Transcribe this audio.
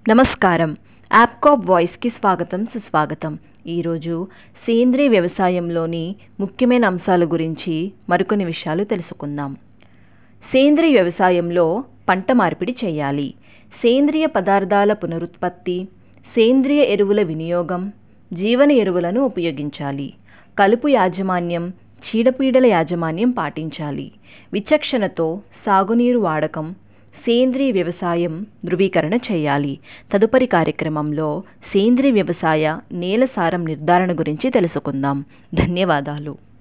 నమస్కారం యాప్కాప్ వాయిస్కి స్వాగతం సుస్వాగతం ఈరోజు సేంద్రీయ వ్యవసాయంలోని ముఖ్యమైన అంశాల గురించి మరికొన్ని విషయాలు తెలుసుకుందాం సేంద్రీయ వ్యవసాయంలో పంట మార్పిడి చేయాలి సేంద్రియ పదార్థాల పునరుత్పత్తి సేంద్రియ ఎరువుల వినియోగం జీవన ఎరువులను ఉపయోగించాలి కలుపు యాజమాన్యం చీడపీడల యాజమాన్యం పాటించాలి విచక్షణతో సాగునీరు వాడకం సేంద్రీయ వ్యవసాయం ధృవీకరణ చేయాలి తదుపరి కార్యక్రమంలో సేంద్రీయ వ్యవసాయ నేల సారం నిర్ధారణ గురించి తెలుసుకుందాం ధన్యవాదాలు